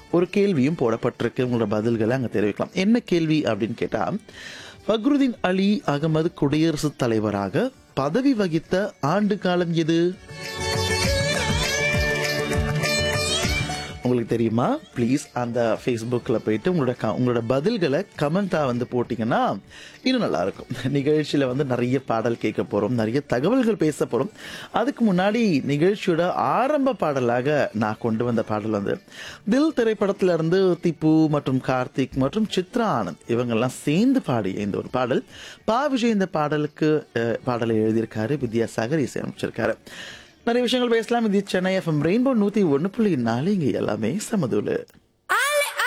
ஒரு கேள்வியும் போடப்பட்டிருக்கு உங்களோட பதில்களை அங்கே தெரிவிக்கலாம் என்ன கேள்வி அப்படின்னு கேட்டால் ஃபக்ருதீன் அலி அகமது குடியரசுத் தலைவராக பதவி வகித்த ஆண்டு காலம் எது உங்களுக்கு தெரியுமா ப்ளீஸ் அந்த ஃபேஸ்புக்கில் போயிட்டு உங்களோட க உங்களோட பதில்களை கமெண்ட்டாக வந்து போட்டிங்கன்னா இன்னும் நல்லா இருக்கும் நிகழ்ச்சியில் வந்து நிறைய பாடல் கேட்க போகிறோம் நிறைய தகவல்கள் பேச போகிறோம் அதுக்கு முன்னாடி நிகழ்ச்சியோட ஆரம்ப பாடலாக நான் கொண்டு வந்த பாடல் வந்து தில் திரைப்படத்துல இருந்து திப்பு மற்றும் கார்த்திக் மற்றும் சித்ரா ஆனந்த் இவங்கெல்லாம் சேர்ந்து பாடிய இந்த ஒரு பாடல் பா விஜய் இந்த பாடலுக்கு அஹ், பாடலை எழுதியிருக்காரு வித்யாசாகர் இசையமைச்சிருக்காரு நிறைய விஷயங்கள் பேசலாம் இது சென்னை எஃப்எம் ரெயின்போ நூற்றி ஒன்று புள்ளி நாலு இங்கே எல்லாமே சமதுல